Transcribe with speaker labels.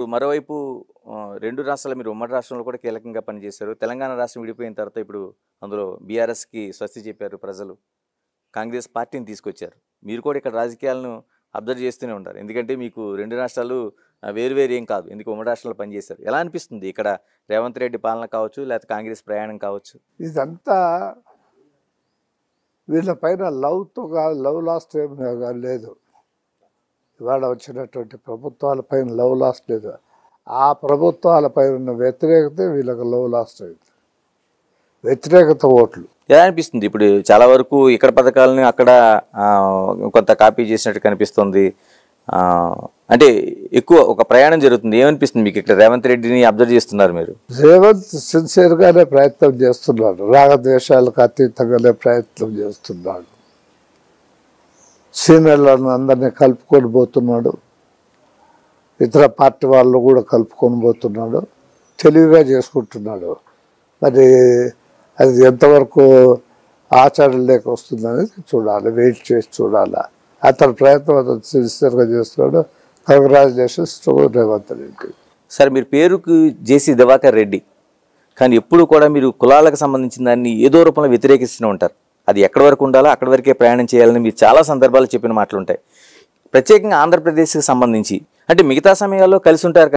Speaker 1: మరోవైపు ఆ, రెండు రాష్ట్రాలు మీరు ఉమ్మడి రాష్ట్రంలో కూడా కీలకంగా పనిచేశారు తెలంగాణ రాష్ట్రం విడిపోయిన తర్వాత ఇప్పుడు అందులో బీఆర్ఎస్కి స్వస్తి చెప్పారు ప్రజలు కాంగ్రెస్ పార్టీని తీసుకొచ్చారు మీరు కూడా ఇక్కడ రాజకీయాలను అబ్జర్వ్ చేస్తూనే ఉంటారు ఎందుకంటే మీకు రెండు రాష్ట్రాలు ఆ, వేరు వేరు ఏం కాదు ఎందుకు ఉమ్మడి రాష్ట్రాలు పనిచేశారు ఎలా అనిపిస్తుంది ఇక్కడ రేవంత్ రెడ్డి పాలన కావచ్చు లేకపోతే కాంగ్రెస్ ప్రయాణం కావచ్చు
Speaker 2: ఇదంతా వీళ్ళ పైన లవ్తో కాదు లవ్ లాస్ట్ ఏం లేదు ఇవాళ వచ్చినటువంటి ప్రభుత్వాల పైన లవ్ లాస్ట్ లేదు ఆ ప్రభుత్వాల పైన ఉన్న వ్యతిరేకత వీళ్ళకి లవ్ లాస్ట్ అయింది వ్యతిరేకత ఓట్లు
Speaker 1: ఎలా అనిపిస్తుంది ఇప్పుడు చాలా వరకు ఇక్కడ పథకాలని అక్కడ ఆ, కొంత కాపీ చేసినట్టు కనిపిస్తుంది ఆ, అంటే ఎక్కువ ఒక ప్రయాణం జరుగుతుంది ఏమనిపిస్తుంది మీకు ఇక్కడ రేవంత్ రెడ్డిని అబ్జర్వ్ చేస్తున్నారు మీరు
Speaker 2: రేవంత్ సిన్సియర్గానే ప్రయత్నం చేస్తున్నాడు రాగద్వేషాలకు అతీతంగానే ప్రయత్నం చేస్తున్నాడు సీనియర్లను అందరినీ కలుపుకొని పోతున్నాడు ఇతర పార్టీ వాళ్ళు కూడా కలుపుకొని పోతున్నాడు తెలివిగా చేసుకుంటున్నాడు మరి అది ఎంతవరకు ఆచరణలోకి వస్తుందనేది చూడాలి వెయిట్ చేసి చూడాలి అతని ప్రయత్నం అతను సిన్సియర్గా చేస్తున్నాడు congratulations to Revanth Reddy
Speaker 1: sir మీరు పేరుకు జేసీ దివాకర్ రెడ్డి కానీ ఎప్పుడు కూడా మీరు కులాలకు సంబంధించిన దాన్ని ఏదో రూపంలో వ్యతిరేకిస్తూనే ఉంటారు అది ఎక్కడి వరకు ఉండాలో అక్కడి వరకే ప్రయాణం చేయాలని మీరు చాలా సందర్భాలు చెప్పిన మాటలు ఉంటాయి ప్రత్యేకంగా ఆంధ్రప్రదేశ్కి సంబంధించి అంటే మిగతా సమయాల్లో కలిసి ఉంటారు